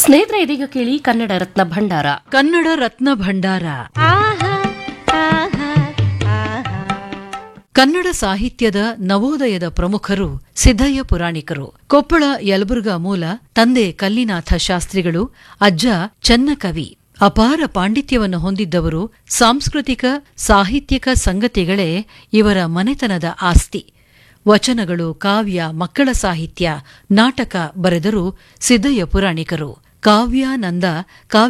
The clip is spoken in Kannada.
ಸ್ನೇಹಿತರೆ ಇದೀಗ ಕೇಳಿ ಕನ್ನಡ ರತ್ನ ಭಂಡಾರ ಕನ್ನಡ ರತ್ನ ಭಂಡಾರ ಕನ್ನಡ ಸಾಹಿತ್ಯದ ನವೋದಯದ ಪ್ರಮುಖರು ಸಿದ್ದಯ್ಯ ಪುರಾಣಿಕರು ಕೊಪ್ಪಳ ಯಲಬುರ್ಗಾ ಮೂಲ ತಂದೆ ಕಲ್ಲಿನಾಥ ಶಾಸ್ತ್ರಿಗಳು ಅಜ್ಜ ಚನ್ನಕವಿ ಅಪಾರ ಪಾಂಡಿತ್ಯವನ್ನು ಹೊಂದಿದ್ದವರು ಸಾಂಸ್ಕೃತಿಕ ಸಾಹಿತ್ಯಿಕ ಸಂಗತಿಗಳೇ ಇವರ ಮನೆತನದ ಆಸ್ತಿ ವಚನಗಳು ಕಾವ್ಯ ಮಕ್ಕಳ ಸಾಹಿತ್ಯ ನಾಟಕ ಬರೆದರು ಸಿದ್ದಯ್ಯ ಪುರಾಣಿಕರು ಕಾವ್ಯಾನಂದ ಕಾವ್ಯ